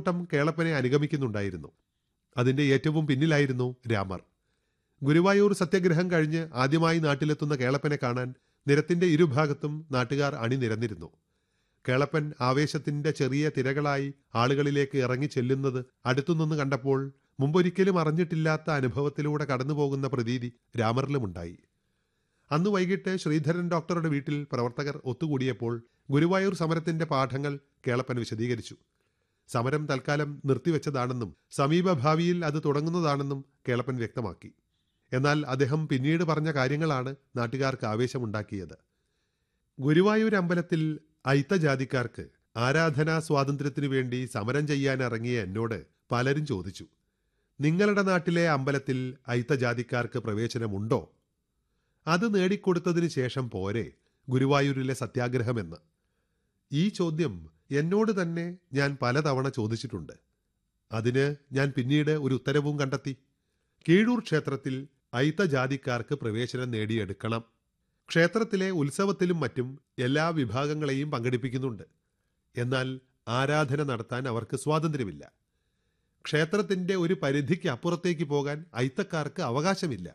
ജനക്കൂട്ടം കേളപ്പനെ അനുഗമിക്കുന്നുണ്ടായിരുന്നു അതിന്റെ ഏറ്റവും പിന്നിലായിരുന്നു രാമർ ഗുരുവായൂർ സത്യാഗ്രഹം കഴിഞ്ഞ് ആദ്യമായി നാട്ടിലെത്തുന്ന കേളപ്പനെ കാണാൻ നിരത്തിന്റെ ഇരുഭാഗത്തും നാട്ടുകാർ അണിനിരന്നിരുന്നു കേളപ്പൻ ആവേശത്തിന്റെ ചെറിയ തിരകളായി ആളുകളിലേക്ക് ഇറങ്ങി ചെല്ലുന്നത് അടുത്തുനിന്ന് കണ്ടപ്പോൾ മുമ്പൊരിക്കലും അറിഞ്ഞിട്ടില്ലാത്ത അനുഭവത്തിലൂടെ കടന്നുപോകുന്ന പ്രതീതി രാമറിലുമുണ്ടായി അന്ന് വൈകിട്ട് ശ്രീധരൻ ഡോക്ടറുടെ വീട്ടിൽ പ്രവർത്തകർ ഒത്തുകൂടിയപ്പോൾ ഗുരുവായൂർ സമരത്തിന്റെ പാഠങ്ങൾ കേളപ്പൻ വിശദീകരിച്ചു സമരം തൽക്കാലം നിർത്തിവെച്ചതാണെന്നും സമീപഭാവിയിൽ അത് തുടങ്ങുന്നതാണെന്നും കേളപ്പൻ വ്യക്തമാക്കി എന്നാൽ അദ്ദേഹം പിന്നീട് പറഞ്ഞ കാര്യങ്ങളാണ് നാട്ടുകാർക്ക് ആവേശമുണ്ടാക്കിയത് ഗുരുവായൂർ അമ്പലത്തിൽ അയിത്തജാതിക്കാർക്ക് ആരാധനാ സ്വാതന്ത്ര്യത്തിനു വേണ്ടി സമരം ചെയ്യാൻ ഇറങ്ങിയ എന്നോട് പലരും ചോദിച്ചു നിങ്ങളുടെ നാട്ടിലെ അമ്പലത്തിൽ അയിത്തജാതിക്കാർക്ക് പ്രവേശനമുണ്ടോ അത് നേടിക്കൊടുത്തതിന് ശേഷം പോരെ ഗുരുവായൂരിലെ സത്യാഗ്രഹമെന്ന് ഈ ചോദ്യം എന്നോട് തന്നെ ഞാൻ പലതവണ ചോദിച്ചിട്ടുണ്ട് അതിന് ഞാൻ പിന്നീട് ഒരു ഉത്തരവും കണ്ടെത്തി കീഴൂർ ക്ഷേത്രത്തിൽ അയിത്തജാതിക്കാർക്ക് പ്രവേശനം നേടിയെടുക്കണം ക്ഷേത്രത്തിലെ ഉത്സവത്തിലും മറ്റും എല്ലാ വിഭാഗങ്ങളെയും പങ്കെടുപ്പിക്കുന്നുണ്ട് എന്നാൽ ആരാധന നടത്താൻ അവർക്ക് സ്വാതന്ത്ര്യമില്ല ക്ഷേത്രത്തിന്റെ ഒരു പരിധിക്ക് അപ്പുറത്തേക്ക് പോകാൻ അയിത്തക്കാർക്ക് അവകാശമില്ല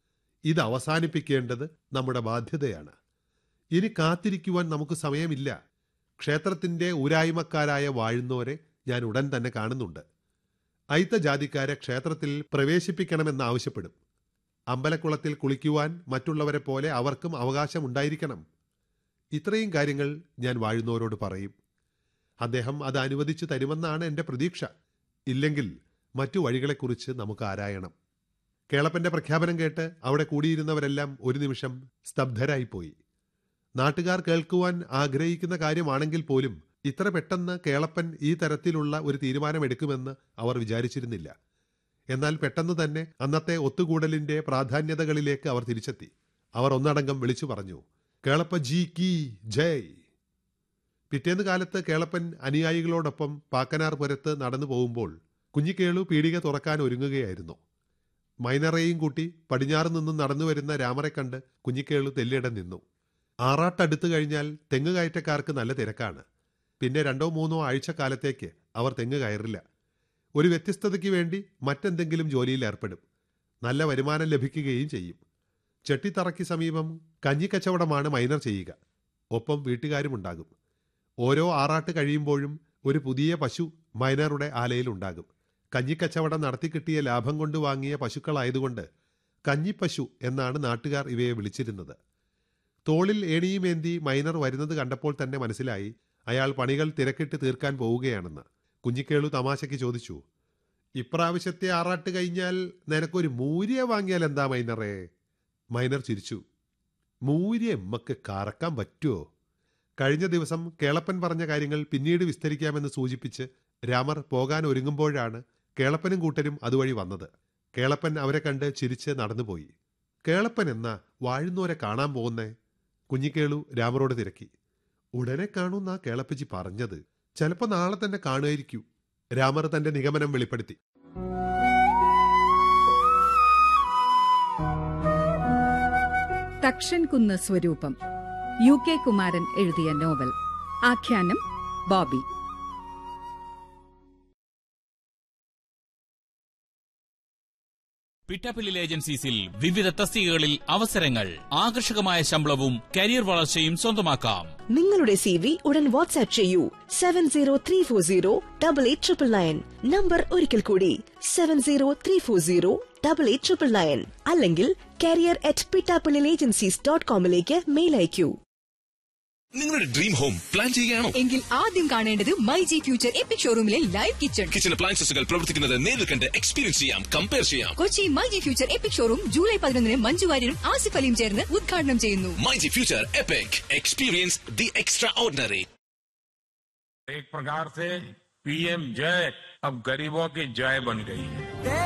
ഇത് അവസാനിപ്പിക്കേണ്ടത് നമ്മുടെ ബാധ്യതയാണ് ഇനി കാത്തിരിക്കുവാൻ നമുക്ക് സമയമില്ല ക്ഷേത്രത്തിന്റെ ഊരായ്മക്കാരായ വാഴുന്നവരെ ഞാൻ ഉടൻ തന്നെ കാണുന്നുണ്ട് അയിത്ത ജാതിക്കാരെ ക്ഷേത്രത്തിൽ പ്രവേശിപ്പിക്കണമെന്ന് ആവശ്യപ്പെടും അമ്പലക്കുളത്തിൽ കുളിക്കുവാൻ മറ്റുള്ളവരെ പോലെ അവർക്കും അവകാശമുണ്ടായിരിക്കണം ഇത്രയും കാര്യങ്ങൾ ഞാൻ വാഴുന്നവരോട് പറയും അദ്ദേഹം അത് അനുവദിച്ചു തരുമെന്നാണ് എൻ്റെ പ്രതീക്ഷ ഇല്ലെങ്കിൽ മറ്റു വഴികളെക്കുറിച്ച് നമുക്ക് ആരായണം കേളപ്പന്റെ പ്രഖ്യാപനം കേട്ട് അവിടെ കൂടിയിരുന്നവരെല്ലാം ഒരു നിമിഷം സ്തബ്ധരായിപ്പോയി നാട്ടുകാർ കേൾക്കുവാൻ ആഗ്രഹിക്കുന്ന കാര്യമാണെങ്കിൽ പോലും ഇത്ര പെട്ടെന്ന് കേളപ്പൻ ഈ തരത്തിലുള്ള ഒരു തീരുമാനമെടുക്കുമെന്ന് അവർ വിചാരിച്ചിരുന്നില്ല എന്നാൽ പെട്ടെന്ന് തന്നെ അന്നത്തെ ഒത്തുകൂടലിന്റെ പ്രാധാന്യതകളിലേക്ക് അവർ തിരിച്ചെത്തി അവർ ഒന്നടങ്കം വിളിച്ചു പറഞ്ഞു കേളപ്പ ജി കി ജയ് പിറ്റേന്ന് കാലത്ത് കേളപ്പൻ അനുയായികളോടൊപ്പം പാക്കനാർ പുരത്ത് നടന്നു പോകുമ്പോൾ കുഞ്ഞിക്കേളു പീടിക തുറക്കാൻ ഒരുങ്ങുകയായിരുന്നു മൈനറേയും കൂട്ടി പടിഞ്ഞാറ് നിന്നും നടന്നു വരുന്ന രാമറെ കണ്ട് കുഞ്ഞിക്കേളു തെല്ലിടം നിന്നു ആറാട്ടടുത്തു കഴിഞ്ഞാൽ തെങ്ങ് കയറ്റക്കാർക്ക് നല്ല തിരക്കാണ് പിന്നെ രണ്ടോ മൂന്നോ ആഴ്ച കാലത്തേക്ക് അവർ തെങ്ങ് കയറില്ല ഒരു വ്യത്യസ്തതയ്ക്ക് വേണ്ടി മറ്റെന്തെങ്കിലും ജോലിയിൽ ഏർപ്പെടും നല്ല വരുമാനം ലഭിക്കുകയും ചെയ്യും ചെട്ടിത്തറയ്ക്ക് സമീപം കഞ്ഞിക്കച്ചവടമാണ് മൈനർ ചെയ്യുക ഒപ്പം വീട്ടുകാരുമുണ്ടാകും ഓരോ ആറാട്ട് കഴിയുമ്പോഴും ഒരു പുതിയ പശു മൈനറുടെ ആലയിൽ ഉണ്ടാകും കഞ്ഞിക്കച്ചവടം നടത്തിക്കിട്ടിയ ലാഭം കൊണ്ട് വാങ്ങിയ പശുക്കളായതുകൊണ്ട് കഞ്ഞിപ്പശു എന്നാണ് നാട്ടുകാർ ഇവയെ വിളിച്ചിരുന്നത് തോളിൽ ഏണിയുമേന്തി മൈനർ വരുന്നത് കണ്ടപ്പോൾ തന്നെ മനസ്സിലായി അയാൾ പണികൾ തിരക്കിട്ട് തീർക്കാൻ പോവുകയാണെന്ന് കുഞ്ഞിക്കേളു തമാശയ്ക്ക് ചോദിച്ചു ഇപ്രാവശ്യത്തെ ആറാട്ട് കഴിഞ്ഞാൽ നിനക്കൊരു മൂര്യ വാങ്ങിയാൽ എന്താ മൈനറേ മൈനർ ചിരിച്ചു മൂര്യ എമ്മക്ക് കറക്കാൻ പറ്റുമോ കഴിഞ്ഞ ദിവസം കേളപ്പൻ പറഞ്ഞ കാര്യങ്ങൾ പിന്നീട് വിസ്തരിക്കാമെന്ന് സൂചിപ്പിച്ച് രാമർ പോകാൻ ഒരുങ്ങുമ്പോഴാണ് കേളപ്പനും കൂട്ടരും അതുവഴി വന്നത് കേളപ്പൻ അവരെ കണ്ട് ചിരിച്ച് നടന്നുപോയി കേളപ്പൻ എന്ന വാഴുന്നോരെ കാണാൻ പോകുന്നേ കുഞ്ഞിക്കേളു രാമറോട് തിരക്കി ഉടനെ കാണുന്ന കേളപ്പച്ചി പറഞ്ഞത് ചിലപ്പോ നാളെ തന്നെ കാണുമായിരിക്കൂ രാമർ തന്റെ നിഗമനം വെളിപ്പെടുത്തി തക്ഷൻകുന്ന് സ്വരൂപം യു കെ കുമാരൻ എഴുതിയ നോവൽ ആഖ്യാനം ബോബി പിറ്റാപ്പില്ലിൽ ഏജൻസീസിൽ വിവിധ തസ്തികകളിൽ അവസരങ്ങൾ ആകർഷകമായ ശമ്പളവും കരിയർ വളർച്ചയും സ്വന്തമാക്കാം നിങ്ങളുടെ സി വി ഉടൻ വാട്സ്ആപ്പ് ചെയ്യൂ seven zero three four zero double eight triple nine number ഒരിക്കൽ കൂടി seven zero three four zero double eight triple nine അല്ലെങ്കിൽ കാരിയർ അറ്റ് പിട്ടാപ്പിളിൽ ഏജൻസീസ് ഡോട്ട് കോമിലേക്ക് മെയിൽ അയക്കൂ നിങ്ങളുടെ ഡ്രീം ഹോം പ്ലാൻ ചെയ്യുകയാണോ എങ്കിൽ ആദ്യം കാണേണ്ടത് മൈ ജി ഫ്യൂച്ചർ എപ്പിക് ഷോറൂമിലെ ലൈവ് കിച്ചൺ കിച്ചൺ അപ്ലയൻസസുകൾ പ്രവർത്തിക്കുന്നത് നേരിൽ കണ്ട് എക്സ്പീരിയൻസ് ചെയ്യാം കമ്പയർ ചെയ്യാം Kochi my G future epic showroom July പതിനൊന്നിന് മഞ്ജു വാര്യരും ആസിഫ് അലിയും ചേർന്ന് ഉദ്ഘാടനം ചെയ്യുന്നു my G future epic experience the extraordinary एक प्रकार से पीएम जय अब गरीबों की जय बन गई है